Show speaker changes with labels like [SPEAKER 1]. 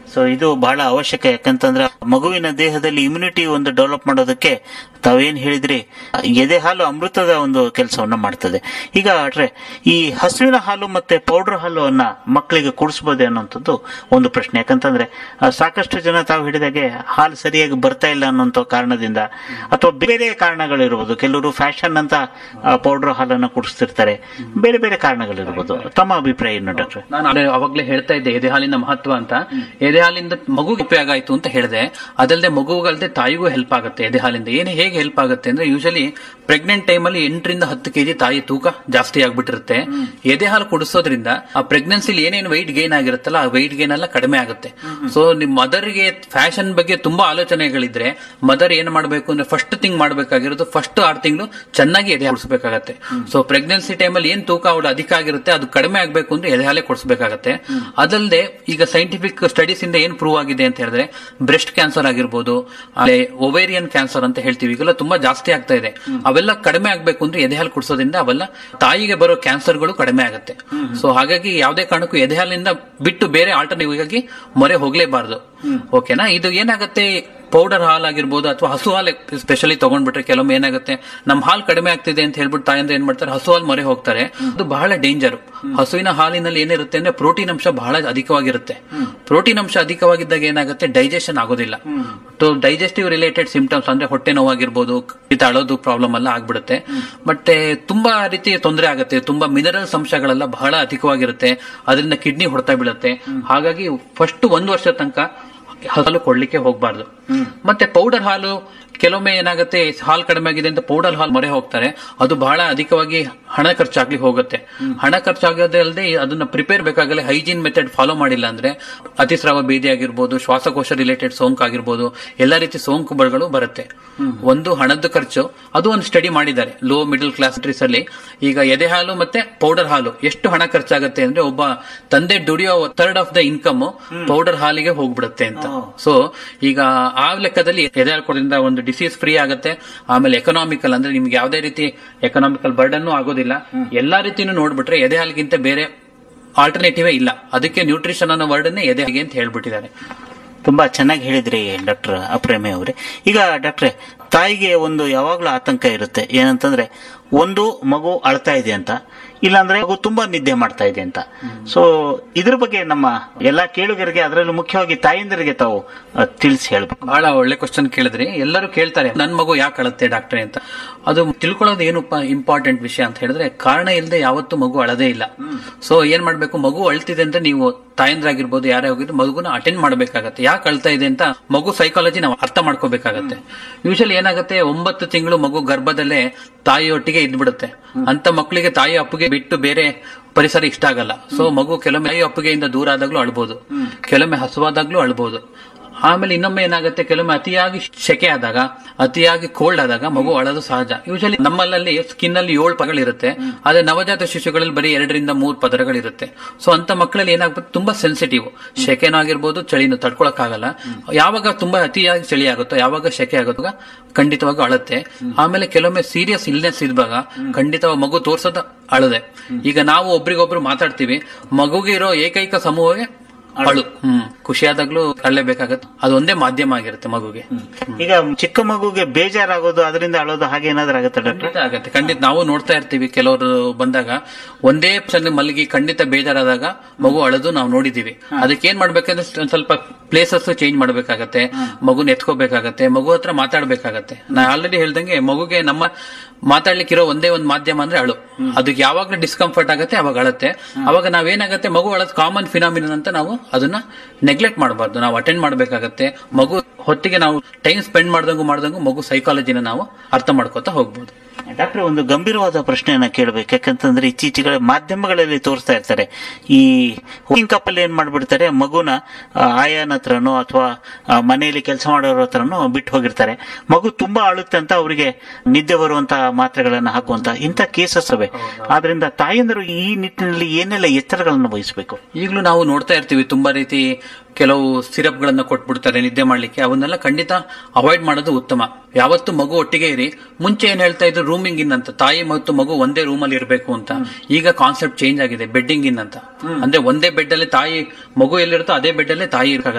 [SPEAKER 1] so ಇದು ಬಹಳ ಅವಶ್ಯಕ ಯಾಕಂತಂದ್ರೆ ಮಗುವಿನ ದೇಹದಲ್ಲಿ ಇಮ್ಯುನಿಟಿ ಒಂದು ಡೆವಲಪ್ ಮಾಡೋದಕ್ಕೆ ತಾವೇನ್ ಹೇಳಿದ್ರಿ ಎದೆ ಹಾಲು ಅಮೃತದ ಒಂದು ಕೆಲಸವನ್ನ ಮಾಡ್ತದೆ ಈಗ ಅಟ್ರೆ ಈ ಹಸುವಿನ ಹಾಲು ಮತ್ತೆ ಪೌಡರ್ ಹಾಲು ಅನ್ನ ಮಕ್ಕಳಿಗೆ ಕುಡಿಸಬಹುದೇ ಅನ್ನೋಂಥದ್ದು ಒಂದು ಪ್ರಶ್ನೆ ಯಾಕಂತಂದ್ರೆ ಆ, ಸಾಕಷ್ಟು ಜನ ತಾವು ಹಿಡಿದಾಗೆ ಹಾಲು ಸರಿಯಾಗಿ ಬರ್ತಾ ಇಲ್ಲ ಅನ್ನೋಂಥ ಕಾರಣದಿಂದ ಅಥವಾ ಬೇರೆ ಕಾರಣಗಳಿರ್ಬೋದು ಕೆಲವರು ಫ್ಯಾಷನ್ ಅಂತ ಪೌಡರ್ ಹಾಲನ್ನ ಕುಡಿಸ್ತಿರ್ತಾರೆ ಬೇರೆ ಬೇರೆ ಕಾರಣಗಳಿರ್ಬೋದು ತಮ್ಮ ಅಭಿಪ್ರಾಯ ಏನು ಡಾಕ್ಟ್ರೆ
[SPEAKER 2] ನಾನು ಅದೇ ಅವಾಗ್ಲೇ ಹೇಳ್ತಾ ಇದ್ದೆ ಎದೆ ಹಾಲಿನ ಮಹತ್ವ ಅಂತ ಎದೆ ಹಾಲಿಂದ ಮಗುಗೆ ಉಪಯೋಗ ಆಯ್ತು ಅಂತ ಹೇಳಿದೆ ಅದಲ್ಲದೆ ಮಗುಗಲ್ದೆ ತಾಯಿಗೂ ಹೆಲ್ಪ್ ಆಗುತ್ತೆ ಎದೆ ಹಾಲಿಂದ ಏನು ಹೇಗೆ ಹೆಲ್ಪ್ ಆಗುತ್ತೆ ಅಂದ್ರೆ ಯೂಶಲಿ ಪ್ರೆಗ್ನೆಂಟ್ ಟೈಮಲ್ಲಿ ಎಂಟರಿಂದ ಹತ್ತು ಕೆಜಿ ತಾಯಿ ತೂಕ ಜಾಸ್ತಿ ಆಗ್ಬಿಟ್ಟಿರುತ್ತೆ ಎದೆ ಹಾಲು ಕುಡಿಸೋದ್ರಿಂದ ಆ ಪ್ರೆಗ್ನೆನ್ಸಿಲಿ ಏನೇನು ವೈಟ್ ಗೇನ್ ಆಗಿರುತ್ತಲ್ಲ ಆ ವೈಟ್ ಗೇನ್ ಎಲ್ಲ ಕಡಿಮೆ ಆಗುತ್ತೆ ಸೊ ನಿಮ್ ಮದರ್ಗೆ ಫ್ಯಾಷನ್ ಬಗ್ಗೆ ತುಂಬಾ ಆಲೋಚನೆಗಳಿದ್ರೆ ಮದರ್ ಏನ್ ಮಾಡಬೇಕು ಅಂದ್ರೆ ಫಸ್ಟ್ ಥಿಂಗ್ ಮಾಡಬೇಕಾಗಿರೋದು ಫಸ್ಟ್ ಆರು ತಿಂಗಳು ಚೆನ್ನಾಗಿ ಎದೆ ಕುಡಿಸಬೇಕಾಗತ್ತೆ ಸೊ ಪ್ರೆಗ್ನೆನ್ಸಿ ಟೈಮಲ್ಲಿ ಏನ್ ತೂಕ ಅವಳು ಅಧಿಕ ಆಗಿರುತ್ತೆ ಅದು ಕಡಿಮೆ ಆಗ್ಬೇಕು ಅಂದ್ರೆ ಎದೆ ಹಾಲೇ ಕೊಡಿಸಬೇಕಾಗತ್ತೆ ಅದಲ್ಲದೆ ಈಗ ಸೈಂಟಿಫಿಕ್ ಸ್ಟಡೀಸ್ ಇಂದ ಏನ್ ಪ್ರೂವ್ ಆಗಿದೆ ಅಂತ ಹೇಳಿದ್ರೆ ಬ್ರೆಸ್ಟ್ ಕ್ಯಾನ್ಸರ್ ಆಗಿರ್ಬೋದು ಒವೇರಿಯನ್ ಕ್ಯಾನ್ಸರ್ ಅಂತ ಹೇಳ್ತೀವಿ ಈಗೆಲ್ಲ ತುಂಬಾ ಜಾಸ್ತಿ ಆಗ್ತಾ ಇದೆ ಅವೆಲ್ಲ ಕಡಿಮೆ ಆಗ್ಬೇಕು ಅಂದ್ರೆ ಎದೆ ಹಾಲು ಕುಡಿಸೋದ್ರಿಂದ ಅವೆಲ್ಲ ತಾಯಿಗೆ ಬರೋ ಕ್ಯಾನ್ಸರ್ಗಳು ಕಡಿಮೆ ಆಗುತ್ತೆ ಸೊ ಹಾಗಾಗಿ ಯಾವುದೇ ಕಾರಣಕ್ಕೂ ಎದೆ ಹಾಲಿನಿಂದ ಬಿಟ್ಟು ಬೇರೆ ಆಲ್ಟರ್ನೇಟಿವ್ ಆಗಿ ಮೊರೆ ಹೋಗ್ಲೇಬಾರ್ದು ಓಕೆನಾ ಇದು ಏನಾಗುತ್ತೆ ಪೌಡರ್ ಹಾಲ್ ಆಗಿರ್ಬೋದು ಅಥವಾ ಹಸು ಹಾಲು ಸ್ಪೆಷಲಿ ತಗೊಂಡ್ಬಿಟ್ರೆ ಕೆಲವೊಮ್ಮೆ ಏನಾಗುತ್ತೆ ನಮ್ಮ ಹಾಲು ಕಡಿಮೆ ಆಗ್ತಿದೆ ಅಂತ ಹೇಳ್ಬಿಟ್ಟು ತಾಯಂದ್ರೆ ಏನ್ ಮಾಡ್ತಾರೆ ಹಸು ಹಾಲು ಮೊರೆ ಹೋಗ್ತಾರೆ ಅದು ಬಹಳ ಡೇಂಜರ್ ಹಸುವಿನ ಹಾಲಿನಲ್ಲಿ ಏನಿರುತ್ತೆ ಅಂದ್ರೆ ಪ್ರೋಟೀನ್ ಅಂಶ ಬಹಳ ಅಧಿಕವಾಗಿರುತ್ತೆ ಪ್ರೋಟೀನ್ ಅಂಶ ಅಧಿಕವಾಗಿದ್ದಾಗ ಏನಾಗುತ್ತೆ ಡೈಜೆಷನ್ ಆಗೋದಿಲ್ಲ ಡೈಜೆಸ್ಟಿವ್ ರಿಲೇಟೆಡ್ ಸಿಂಪ್ಟಮ್ಸ್ ಅಂದ್ರೆ ಹೊಟ್ಟೆ ನೋವಾಗಿರ್ಬೋದು ಈ ಅಳೋದು ಪ್ರಾಬ್ಲಮ್ ಎಲ್ಲ ಆಗ್ಬಿಡುತ್ತೆ ಮತ್ತೆ ತುಂಬಾ ರೀತಿ ತೊಂದರೆ ಆಗುತ್ತೆ ತುಂಬಾ ಮಿನರಲ್ಸ್ ಅಂಶಗಳೆಲ್ಲ ಬಹಳ ಅಧಿಕವಾಗಿರುತ್ತೆ ಅದರಿಂದ ಕಿಡ್ನಿ ಹೊಡ್ತಾ ಬೀಳುತ್ತೆ ಹಾಗಾಗಿ ಫಸ್ಟ್ ಒಂದು ವರ್ಷ ತನಕ ಹಾಲು ಕೊಡ್ಲಿಕ್ಕೆ ಹೋಗ್ಬಾರ್ದು ಮತ್ತೆ ಪೌಡರ್ ಹಾಲು ಕೆಲವೊಮ್ಮೆ ಏನಾಗುತ್ತೆ ಹಾಲು ಕಡಿಮೆ ಆಗಿದೆ ಅಂತ ಪೌಡರ್ ಹಾಲು ಮೊರೆ ಹೋಗ್ತಾರೆ ಅದು ಬಹಳ ಅಧಿಕವಾಗಿ ಹಣ ಖರ್ಚಾಗ್ಲಿಕ್ಕೆ ಹೋಗುತ್ತೆ ಹಣ ಖರ್ಚಾಗೋದೇ ಅಲ್ಲದೆ ಅದನ್ನ ಪ್ರಿಪೇರ್ ಬೇಕಾಗಲೇ ಹೈಜೀನ್ ಮೆಥಡ್ ಫಾಲೋ ಮಾಡಿಲ್ಲ ಅಂದ್ರೆ ಅತಿಸ್ರಾವ ಭೇದಿ ಆಗಿರ್ಬೋದು ಶ್ವಾಸಕೋಶ ರಿಲೇಟೆಡ್ ಸೋಂಕು ಆಗಿರ್ಬೋದು ಎಲ್ಲ ರೀತಿ ಸೋಂಕುಗಳು ಬರುತ್ತೆ ಒಂದು ಹಣದ ಖರ್ಚು ಅದು ಒಂದು ಸ್ಟಡಿ ಮಾಡಿದ್ದಾರೆ ಲೋ ಮಿಡಲ್ ಕ್ಲಾಸ್ ಅಲ್ಲಿ ಈಗ ಎದೆ ಹಾಲು ಮತ್ತೆ ಪೌಡರ್ ಹಾಲು ಎಷ್ಟು ಹಣ ಖರ್ಚಾಗುತ್ತೆ ಅಂದ್ರೆ ಒಬ್ಬ ತಂದೆ ದುಡಿಯೋ third of the income powder ಹಾಲಿಗೆ ಹೋಗ್ಬಿಡುತ್ತೆ ಅಂತ ಸೊ ಈಗ ಆ ಲೆಕ್ಕದಲ್ಲಿ ಎದೆ ಹಾಲು ಕೊಡೋದ್ರಿಂದ ಒಂದು ಡಿಸೀಸ್ ಫ್ರೀ ಆಗುತ್ತೆ ಆಮೇಲೆ ಎಕನಾಮಿಕಲ್ ಅಂದ್ರೆ ನಿಮ್ಗೆ ಯಾವುದೇ ರೀತಿ ಎಕನಾಮಿಕಲ್ ಬರ್ಡನ್ ಆಗೋದಿಲ್ಲ ಎಲ್ಲಾ ರೀತಿನೂ ನೋಡ್ಬಿಟ್ರೆ ಎದೆ ಹಾಲಿಗಿಂತ ಬೇರೆ ಆಲ್ಟರ್ನೇಟಿವೇ ಇಲ್ಲ ಅದಕ್ಕೆ ನ್ಯೂಟ್ರಿಷನ್ ಅನ್ನೋ ವರ್ಡನ್ನೇ ಎದೆ ಹಾಗೆ ಅಂತ ಹೇಳ್ಬಿಟ್ಟಿದ್ದಾರೆ
[SPEAKER 1] ತುಂಬಾ ಚೆನ್ನಾಗಿ ಹೇಳಿದ್ರಿ ಡಾಕ್ಟರ್ ಅಪ್ರೇಮಿ ಅವರೇ ಈಗ ಡಾಕ್ಟ್ರೆ ತಾಯಿಗೆ ಒಂದು ಯಾವಾಗ್ಲೂ ಆತಂಕ ಇರುತ್ತೆ ಏನಂತಂದ್ರೆ ಒಂದು ಮಗು ಅಳ್ತಾ ಇದೆ ಅಂತ ಇಲ್ಲಾಂದ್ರೆ ಮಗು ತುಂಬಾ ನಿದ್ದೆ ಮಾಡ್ತಾ ಇದೆ ಅಂತ ಸೊ ಇದ್ರ ಬಗ್ಗೆ ನಮ್ಮ ಎಲ್ಲಾ ಕೇಳುಗರಿಗೆ ಅದರಲ್ಲೂ ಮುಖ್ಯವಾಗಿ ತಾಯಂದಿರಿಗೆ ತಾವು ಅಹ್, ತಿಳಿಸಿ ಹೇಳ್ಬೇಕು
[SPEAKER 2] ಬಹಳ ಒಳ್ಳೆ ಕ್ವಶನ್ ಕೇಳಿದ್ರಿ ಎಲ್ಲರೂ ಕೇಳ್ತಾರೆ ನನ್ ಮಗು ಯಾಕೆ ಅಳುತ್ತೆ ಡಾಕ್ಟ್ರೆ ಅಂತ ಅದು ತಿಳ್ಕೊಳ್ಳೋದು ಏನು ಇಂಪಾರ್ಟೆಂಟ್ ವಿಷಯ ಅಂತ ಹೇಳಿದ್ರೆ ಕಾರಣ ಇಲ್ಲದೆ ಯಾವತ್ತೂ ಮಗು ಅಳದೇ ಇಲ್ಲ ಸೊ ಏನ್ ಮಾಡ್ಬೇಕು ಮಗು ಅಳ್ತಿದೆ ಅಂತ ನೀವು ತಾಯಂದ್ರಾಗಿರ್ಬೋದು ಯಾರೇ ಹೋಗಿದ್ರು ಮಗುನ ಅಟೆಂಡ್ ಮಾಡ್ಬೇಕಾಗತ್ತೆ ಯಾಕೆ ಅಳ್ತಾ ಇದೆ ಅಂತ ಮಗು ಸೈಕಾಲಜಿ ನಾವು ಅರ್ಥ ಮಾಡ್ಕೋಬೇಕಾಗತ್ತೆ ಯೂಶಲಿ ಏನಾಗುತ್ತೆ ಒಂಬತ್ತು ತಿಂಗಳು ಮಗು ಗರ್ಭದಲ್ಲೇ ತಾಯಿಯೊಟ್ಟಿಗೆ ಇದ್ಬಿಡುತ್ತೆ ಅಂತ ಮಕ್ಕಳಿಗೆ ತಾಯಿ ಅಪ್ಪಗೆ ಬಿಟ್ಟು ಬೇರೆ ಪರಿಸರ ಇಷ್ಟ ಆಗಲ್ಲ ಸೊ ಮಗು ಕೆಲವೊಮ್ಮೆ ತಾಯಿ ಅಪ್ಪಗೆಯಿಂದ ದೂರ ಆದಾಗ್ಲೂ ಅಳ್ಬೋದು ಕೆಲವೊಮ್ಮೆ ಹಸುವಾದಾಗ್ಲೂ ಅಳ್ಬೋದು ಆಮೇಲೆ ಇನ್ನೊಮ್ಮೆ ಏನಾಗುತ್ತೆ ಕೆಲವೊಮ್ಮೆ ಅತಿಯಾಗಿ ಶೆಕೆ ಆದಾಗ ಅತಿಯಾಗಿ ಕೋಲ್ಡ್ ಆದಾಗ ಮಗು ಅಳೋದು ಸಹಜ ಯೂಶಲಿ ನಮ್ಮಲ್ಲಿ ಸ್ಕಿನ್ ಅಲ್ಲಿ ಏಳು ಪದಗಳಿರುತ್ತೆ ಆದ್ರೆ ನವಜಾತ ಶಿಶುಗಳಲ್ಲಿ ಬರೀ ಎರಡರಿಂದ ಮೂರು ಪದರಗಳಿರುತ್ತೆ ಸೊ ಅಂತ ಮಕ್ಕಳಲ್ಲಿ ಏನಾಗ್ಬೇಕು ತುಂಬಾ ಸೆನ್ಸಿಟಿವ್ ಶೆಕೆನೂ ಆಗಿರ್ಬೋದು ಚಳಿನೂ ತಡ್ಕೊಳಕ್ಕಾಗಲ್ಲ ಯಾವಾಗ ತುಂಬಾ ಅತಿಯಾಗಿ ಚಳಿ ಆಗುತ್ತೋ ಯಾವಾಗ ಶೆಕೆ ಆಗುತ್ತೋ ಖಂಡಿತವಾಗಿ ಅಳುತ್ತೆ ಆಮೇಲೆ ಕೆಲವೊಮ್ಮೆ ಸೀರಿಯಸ್ ಇಲ್ನೆಸ್ ಇದ್ದಾಗ ಖಂಡಿತವಾಗಿ ಮಗು ತೋರ್ಸೋದು ಅಳದೆ ಈಗ ನಾವು ಒಬ್ರಿಗೊಬ್ರು ಮಾತಾಡ್ತೀವಿ ಮಗುಗೆ ಇರೋ ಏಕೈಕ ಸಮೂಹವೇ ಅಳು ಹ್ಮ್ ಖುಷಿಯಾದಾಗ್ಲೂ ಅಳ್ಳೇಬೇಕಾಗತ್ತೆ ಅದು ಒಂದೇ ಮಾಧ್ಯಮ ಆಗಿರುತ್ತೆ ಮಗುಗೆ
[SPEAKER 1] ಈಗ ಚಿಕ್ಕ ಮಗುಗೆ ಬೇಜಾರಾಗೋದು ಅದರಿಂದ ಅಳೋದು ಹಾಗೆ ಏನಾದ್ರೂ ಆಗುತ್ತೆ ಡಾಕ್ಟರ್
[SPEAKER 2] ಖಂಡಿತ ಆಗತ್ತೆ ಖಂಡಿತ ನಾವು ನೋಡ್ತಾ ಇರ್ತೀವಿ ಕೆಲವರು ಬಂದಾಗ ಒಂದೇ ಕ್ಷಣ ಮಲಗಿ ಖಂಡಿತ ಬೇಜಾರಾದಾಗ ಮಗು ಅಳದು ನಾವು ನೋಡಿದೀವಿ ಅದಕ್ಕೆ ಏನ್ ಮಾಡ್ಬೇಕಂದ್ರೆ ಒಂದ್ ಸ್ವಲ್ಪ ಪ್ಲೇಸಸ್ ಚೇಂಜ್ ಮಾಡ್ಬೇಕಾಗತ್ತೆ ಮಗುನ ಎತ್ಕೋಬೇಕಾಗತ್ತೆ ಮಗು ಹತ್ರ ಮಾತಾಡ್ಬೇಕಾಗತ್ತೆ ನಾ ಆಲ್ರೆಡಿ ಹೇಳ್ದಂಗೆ ಮಗುಗೆ ನಮ್ಮ ಮಾತಾಡ್ಲಿಕ್ಕಿರೋ ಒಂದೇ ಒಂದು ಮಾಧ್ಯಮ ಅಂದ್ರೆ ಅಳು ಅದಕ್ಕೆ ಯಾವಾಗ್ಲೂ ಡಿಸ್ಕಂಫರ್ಟ್ ಆಗತ್ತೆ ಅವಾಗ ಅಳತ್ತೆ ಅವಾಗ ನಾವೇನಾಗತ್ತೆ ಮಗು ಅಳದ್ ಕಾಮನ್ ಫಿನಾಮಿನನ್ ಅಂತ ನಾವು ಅದನ್ನ ನೆಗ್ಲೆಕ್ಟ್ ಮಾಡಬಾರ್ದು ನಾವು ಅಟೆಂಡ್ ಮಾಡ್ಬೇಕಾಗತ್ತೆ ಮಗು ಹೊತ್ತಿಗೆ ನಾವು ಟೈಮ್ ಸ್ಪೆಂಡ್ ಮಾಡ್ದಂಗು ಮಾಡ್ದಂಗು ಮಗು ಸೈಕಾಲಜಿನ ನಾವು ಅರ್ಥ ಮಾಡ್ಕೋತಾ ಹೋಗ್ಬೋದು
[SPEAKER 1] ಡಾಕ್ಟರ್ ಒಂದು ಗಂಭೀರವಾದ ಪ್ರಶ್ನೆಯನ್ನ ಕೇಳಬೇಕು ಯಾಕಂತಂದ್ರೆ ಇತ್ತೀಚೆಗೆ ಮಾಧ್ಯಮಗಳಲ್ಲಿ ತೋರಿಸ್ತಾ ಇರ್ತಾರೆ ಈ ಹುಟ್ಟಿಂಗ್ ಕಪ್ಪಲ್ ಏನ್ ಮಾಡ್ಬಿಡ್ತಾರೆ ಮಗುನ ಆ, ಆಯಾನ ಹತ್ರನೋ ಅಥವಾ ಮನೆಯಲ್ಲಿ ಕೆಲಸ ಮಾಡೋರ ಹತ್ರನೋ ಬಿಟ್ಟು ಹೋಗಿರ್ತಾರೆ ಮಗು ತುಂಬಾ ಅಳುತ್ತೆ ಅಂತ ಅವರಿಗೆ ನಿದ್ದೆ ಬರುವಂತ ಮಾತ್ರೆಗಳನ್ನ ಹಾಕುವಂತ ಇಂಥ ಕೇಸಸ್ ಅವೆ ಆದ್ರಿಂದ ತಾಯಂದರು ಈ ನಿಟ್ಟಿನಲ್ಲಿ ಏನೆಲ್ಲ ಎಚ್ಚರಗಳನ್ನು ವಹಿಸಬೇಕು
[SPEAKER 2] ಈಗಲೂ ನಾವು ನೋಡ್ತಾ ಇರ್ತೀವಿ ತುಂಬಾ ರೀತಿ ಕೆಲವು ಸಿರಪ್ ಗಳನ್ನ ಕೊಟ್ಬಿಡ್ತಾರೆ ನಿದ್ದೆ ಮಾಡ್ಲಿಕ್ಕೆ ಅವನ್ನೆಲ್ಲ ಖಂಡಿತ ಅವಾಯ್ಡ್ ಮಾಡೋದು ಉತ್ತಮ ಯಾವತ್ತು ಮಗು ಒಟ್ಟಿಗೆ ಇರಿ ಮುಂಚೆ ಏನ್ ಹೇಳ್ತಾ ಇದ್ರು ರೂಮಿಂಗ್ ಇನ್ ಅಂತ ತಾಯಿ ಮತ್ತು ಮಗು ಒಂದೇ ರೂಮ್ ಅಲ್ಲಿ ಇರಬೇಕು ಅಂತ ಈಗ ಕಾನ್ಸೆಪ್ಟ್ ಚೇಂಜ್ ಆಗಿದೆ ಬೆಡ್ಡಿಂಗ್ ಇನ್ ಅಂತ ಅಂದ್ರೆ ಒಂದೇ ಬೆಡ್ ಅಲ್ಲಿ ತಾಯಿ ಮಗು ಎಲ್ಲಿರುತ್ತೋ ಅದೇ ಬೆಡ್ ಅಲ್ಲೇ ತಾಯಿ ಇರ್ಕಾಗತ್ತೆ